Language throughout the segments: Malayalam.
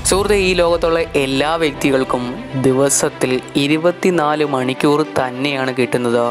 സുഹൃത്തെ ഈ ലോകത്തുള്ള എല്ലാ വ്യക്തികൾക്കും ദിവസത്തിൽ ഇരുപത്തിനാല് മണിക്കൂർ തന്നെയാണ് കിട്ടുന്നത്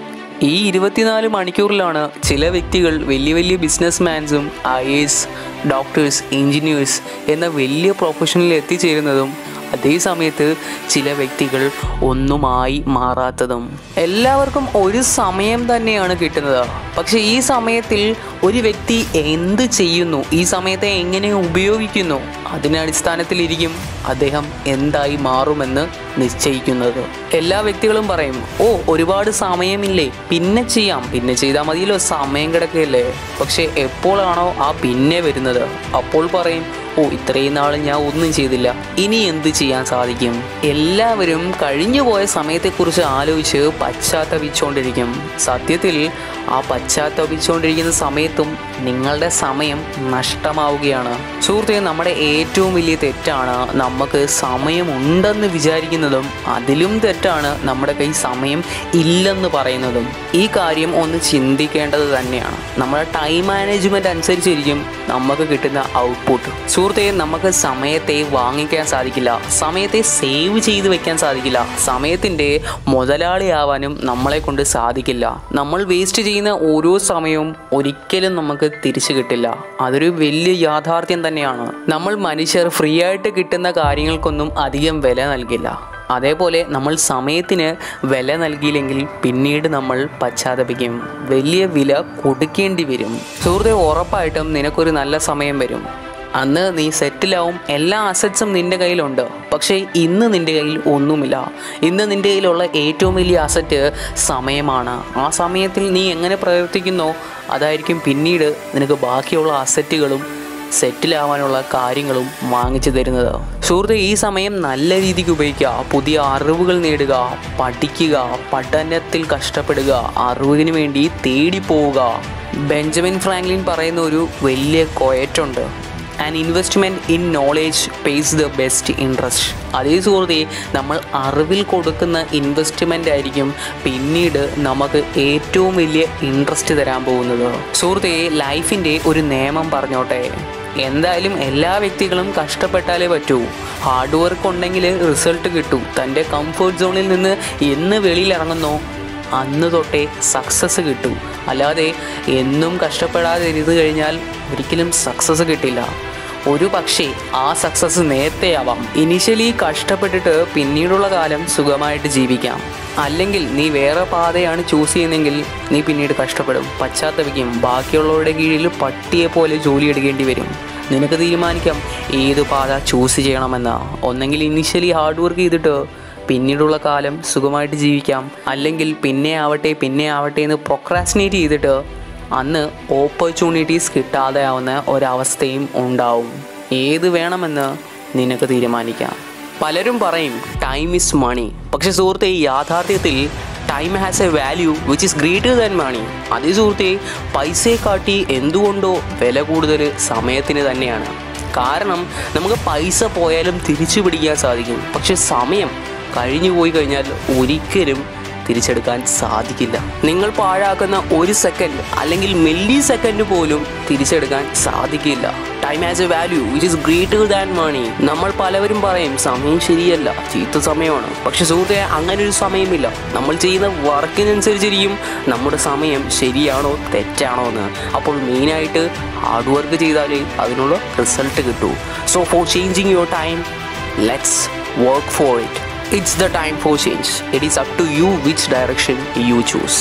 ഈ ഇരുപത്തിനാല് മണിക്കൂറിലാണ് ചില വ്യക്തികൾ വലിയ വലിയ ബിസിനസ് മാൻസും ഐ എസ് ഡോക്ടേഴ്സ് എഞ്ചിനീയേഴ്സ് എന്ന വലിയ പ്രൊഫഷനിൽ എത്തിച്ചേരുന്നതും അതേ സമയത്ത് ചില വ്യക്തികൾ ഒന്നുമായി മാറാത്തതും എല്ലാവർക്കും ഒരു സമയം തന്നെയാണ് കിട്ടുന്നത് പക്ഷെ ഈ സമയത്തിൽ ഒരു വ്യക്തി എന്ത് ചെയ്യുന്നു ഈ സമയത്തെ എങ്ങനെ ഉപയോഗിക്കുന്നു അതിൻ്റെ അടിസ്ഥാനത്തിലിരിക്കും അദ്ദേഹം എന്തായി മാറുമെന്ന് നിശ്ചയിക്കുന്നത് എല്ലാ വ്യക്തികളും പറയും ഓ ഒരുപാട് സമയമില്ലേ പിന്നെ ചെയ്യാം പിന്നെ ചെയ്താൽ മതിയല്ലോ സമയം കിടക്കുകയല്ലേ പക്ഷെ എപ്പോഴാണോ ആ പിന്നെ വരുന്നത് അപ്പോൾ പറയും ഓ ഇത്രയും നാൾ ഞാൻ ഒന്നും ചെയ്തില്ല ഇനി എന്ത് ചെയ്യാൻ സാധിക്കും എല്ലാവരും കഴിഞ്ഞു പോയ സമയത്തെക്കുറിച്ച് ആലോചിച്ച് പശ്ചാത്തപിച്ചുകൊണ്ടിരിക്കും സത്യത്തിൽ ആ പശ്ചാത്തപിച്ചുകൊണ്ടിരിക്കുന്ന സമയത്തും നിങ്ങളുടെ സമയം നഷ്ടമാവുകയാണ് സുഹൃത്തെ നമ്മുടെ ഏറ്റവും വലിയ തെറ്റാണ് നമുക്ക് സമയമുണ്ടെന്ന് വിചാരിക്കുന്നതും അതിലും തെറ്റാണ് നമ്മുടെ കയ്യിൽ സമയം ഇല്ലെന്ന് പറയുന്നതും ഈ കാര്യം ഒന്ന് ചിന്തിക്കേണ്ടത് തന്നെയാണ് നമ്മുടെ ടൈം മാനേജ്മെന്റ് അനുസരിച്ചിരിക്കും നമുക്ക് കിട്ടുന്ന ഔട്ട്പുട്ട് സുഹൃത്തെ നമുക്ക് സമയത്തെ വാങ്ങിക്കാൻ സാധിക്കില്ല സമയത്തെ സേവ് ചെയ്ത് വെക്കാൻ സാധിക്കില്ല സമയത്തിൻ്റെ മുതലാളിയാവാനും നമ്മളെ കൊണ്ട് സാധിക്കില്ല നമ്മൾ വേസ്റ്റ് ചെയ്യുന്ന ഓരോ സമയവും ഒരിക്കലും നമുക്ക് തിരിച്ചു കിട്ടില്ല അതൊരു വലിയ യാഥാർത്ഥ്യം തന്നെയാണ് നമ്മൾ മനുഷ്യർ ഫ്രീ ആയിട്ട് കിട്ടുന്ന കാര്യങ്ങൾക്കൊന്നും അധികം വില നൽകില്ല അതേപോലെ നമ്മൾ സമയത്തിന് വില നൽകിയില്ലെങ്കിൽ പിന്നീട് നമ്മൾ പശ്ചാത്തപിക്കും വലിയ വില കൊടുക്കേണ്ടി വരും സുഹൃത്തെ ഉറപ്പായിട്ടും നിനക്കൊരു നല്ല സമയം വരും അന്ന് നീ സെറ്റിലാവും എല്ലാ അസറ്റ്സും നിൻ്റെ കയ്യിലുണ്ട് പക്ഷേ ഇന്ന് നിൻ്റെ കയ്യിൽ ഒന്നുമില്ല ഇന്ന് നിൻ്റെ കയ്യിലുള്ള ഏറ്റവും വലിയ അസറ്റ് സമയമാണ് ആ സമയത്തിൽ നീ എങ്ങനെ പ്രവർത്തിക്കുന്നോ അതായിരിക്കും പിന്നീട് നിനക്ക് ബാക്കിയുള്ള അസറ്റുകളും സെറ്റിലാവാനുള്ള കാര്യങ്ങളും വാങ്ങിച്ചു തരുന്നത് സുഹൃത്തെ ഈ സമയം നല്ല രീതിക്ക് ഉപയോഗിക്കുക പുതിയ അറിവുകൾ നേടുക പഠിക്കുക പഠനത്തിൽ കഷ്ടപ്പെടുക അറിവിന് വേണ്ടി തേടിപ്പോവുക ബെഞ്ചമിൻ ഫ്രാങ്ക്ലിൻ പറയുന്ന ഒരു വലിയ കൊയറ്റുണ്ട് and investment in knowledge pays the best interest അതേ സുഹൃത്തെ നമ്മൾ അറിവിൽ കൊടുക്കുന്ന ഇൻവെസ്റ്റ്മെൻ്റ് ആയിരിക്കും പിന്നീട് നമുക്ക് ഏറ്റവും വലിയ ഇൻട്രസ്റ്റ് തരാൻ പോകുന്നത് സുഹൃത്തെ ലൈഫിൻ്റെ ഒരു നിയമം പറഞ്ഞോട്ടെ എന്തായാലും എല്ലാ വ്യക്തികളും കഷ്ടപ്പെട്ടാലേ പറ്റൂ ഹാർഡ് വർക്ക് ഉണ്ടെങ്കിൽ റിസൾട്ട് കിട്ടും തൻ്റെ കംഫർട്ട് സോണിൽ നിന്ന് എന്ന് വെളിയിൽ ഇറങ്ങുന്നോ അന്ന് തൊട്ടേ സക്സസ് കിട്ടും അല്ലാതെ എന്നും കഷ്ടപ്പെടാതെ ഇരുന്ന് കഴിഞ്ഞാൽ ഒരിക്കലും സക്സസ് കിട്ടില്ല ഒരു പക്ഷേ ആ സക്സസ് നേരത്തെ ആവാം ഇനിഷ്യലി കഷ്ടപ്പെട്ടിട്ട് പിന്നീടുള്ള കാലം സുഖമായിട്ട് ജീവിക്കാം അല്ലെങ്കിൽ നീ വേറെ പാതയാണ് ചൂസ് ചെയ്യുന്നതെങ്കിൽ നീ പിന്നീട് കഷ്ടപ്പെടും പശ്ചാത്തപിക്കും ബാക്കിയുള്ളവരുടെ കീഴിൽ പട്ടിയെ പോലെ ജോലി എടുക്കേണ്ടി വരും നിനക്ക് തീരുമാനിക്കാം ഏത് പാത ചൂസ് ചെയ്യണമെന്ന് ഒന്നെങ്കിൽ ഇനിഷ്യലി ഹാർഡ് വർക്ക് ചെയ്തിട്ട് പിന്നീടുള്ള കാലം സുഖമായിട്ട് ജീവിക്കാം അല്ലെങ്കിൽ പിന്നെ ആവട്ടെ പിന്നെ ആവട്ടെ എന്ന് പ്രൊക്രാസിനേറ്റ് ചെയ്തിട്ട് അന്ന് ഓപ്പർച്യൂണിറ്റീസ് കിട്ടാതെ ആവുന്ന ഒരവസ്ഥയും ഉണ്ടാവും ഏത് വേണമെന്ന് നിനക്ക് തീരുമാനിക്കാം പലരും പറയും ടൈം ഇസ് മണി പക്ഷെ സുഹൃത്തെ ഈ യാഥാർത്ഥ്യത്തിൽ time has a value which is greater than money അതേ സുഹൃത്തെ പൈസയെ കാട്ടി എന്തുകൊണ്ടോ വില കൂടുതൽ സമയത്തിന് തന്നെയാണ് കാരണം നമുക്ക് പൈസ പോയാലും തിരിച്ചു പിടിക്കാൻ സാധിക്കും പക്ഷെ സമയം കഴിഞ്ഞു പോയി കഴിഞ്ഞാൽ ഒരിക്കലും തിരിച്ചെടുക്കാൻ സാധിക്കില്ല നിങ്ങൾ പാഴാക്കുന്ന ഒരു സെക്കൻഡ് അല്ലെങ്കിൽ മില്ലി സെക്കൻഡ് പോലും തിരിച്ചെടുക്കാൻ സാധിക്കില്ല time has a value which is greater than money നമ്മൾ പലവരും പറയും സമയം ശരിയല്ല ചീത്ത സമയമാണ് പക്ഷെ സുഹൃത്തെ അങ്ങനെ ഒരു സമയമില്ല നമ്മൾ ചെയ്യുന്ന വർക്കിനനുസരിച്ചിരിക്കും നമ്മുടെ സമയം ശരിയാണോ തെറ്റാണോ എന്ന് അപ്പോൾ മെയിനായിട്ട് ഹാർഡ് വർക്ക് ചെയ്താലേ അതിനുള്ള റിസൾട്ട് കിട്ടൂ so for changing your time let's work for it It's the time for change. It is up to you which direction you choose.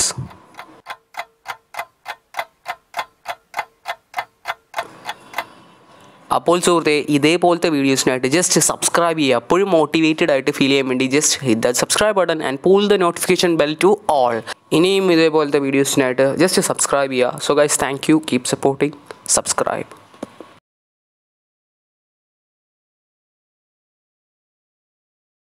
അപ്പോൾ സുഹൃത്തെ ഇതേപോലത്തെ വീഡിയോസിനായിട്ട് ജസ്റ്റ് സബ്സ്ക്രൈബ് ചെയ്യുക എപ്പോഴും മോട്ടിവേറ്റഡ് ആയിട്ട് ഫീൽ ചെയ്യാൻ വേണ്ടി just hit the subscribe button and pull the notification bell to all ഇനിയും ഇതേപോലത്തെ വീഡിയോസിനായിട്ട് ജസ്റ്റ് സബ്സ്ക്രൈബ് ചെയ്യുക so guys thank you keep supporting subscribe